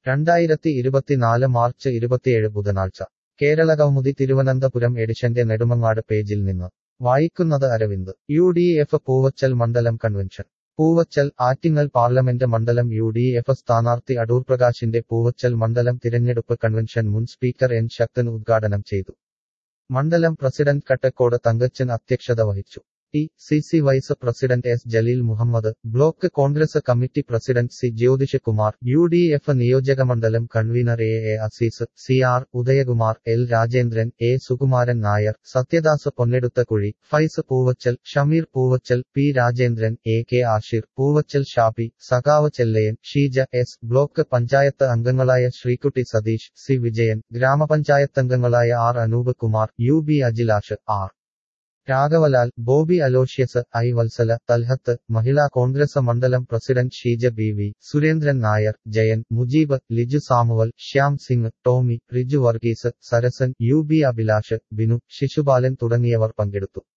രണ്ടായിരത്തി ഇരുപത്തിനാല് മാർച്ച് ഇരുപത്തിയേഴ് ബുധനാഴ്ച കേരള കൗമുദി തിരുവനന്തപുരം എഡിഷന്റെ നെടുമങ്ങാട് പേജിൽ നിന്ന് വായിക്കുന്നത് Aravind U D F Poovachal മണ്ഡലം കൺവെൻഷൻ പൂവച്ചൽ ആറ്റിങ്ങൽ പാർലമെന്റ് മണ്ഡലം യു ഡി എഫ് സ്ഥാനാർത്ഥി അടൂർ പ്രകാശിന്റെ പൂവച്ചൽ മണ്ഡലം തിരഞ്ഞെടുപ്പ് കൺവെൻഷൻ മുൻ സ്പീക്കർ എൻ ശക്തൻ ഉദ്ഘാടനം ചെയ്തു മണ്ഡലം പ്രസിഡന്റ് കട്ടക്കോട് തങ്കച്ചൻ അധ്യക്ഷത വഹിച്ചു T C C vice president S Jaleel Muhammad block Congress committee president C Jyothish Kumar U D F നിയോജകമണ്ഡലം convener A A Azeez C R Udayakumar L Rajendran A Sukumaran Nair Sathyadas Ponnedutthakuzhi Faiz Poovachal Shameer Poovachal P Rajendran A K Ashir Poovachal Shabi സഖാവ് ചെല്ലയൻ ഷീജ എസ് ബ്ലോക്ക് പഞ്ചായത്ത് അംഗങ്ങളായ ശ്രീകുട്ടി സതീഷ് സി വിജയൻ ഗ്രാമപഞ്ചായത്തംഗങ്ങളായ R Anoop Kumar U B Ajilash R രാഘവലാൽ Bobby Aloysius I Valsala Talhath Mahila Congress മണ്ഡലം president Sheeja B V Surendran Nair Jayan Mujeeb Liju Samuel Shyam Singh Tomy Riju Varghese Sarasan U B Abhilash Binu Sisupalan തുടങ്ങിയവർ പങ്കെടുത്തു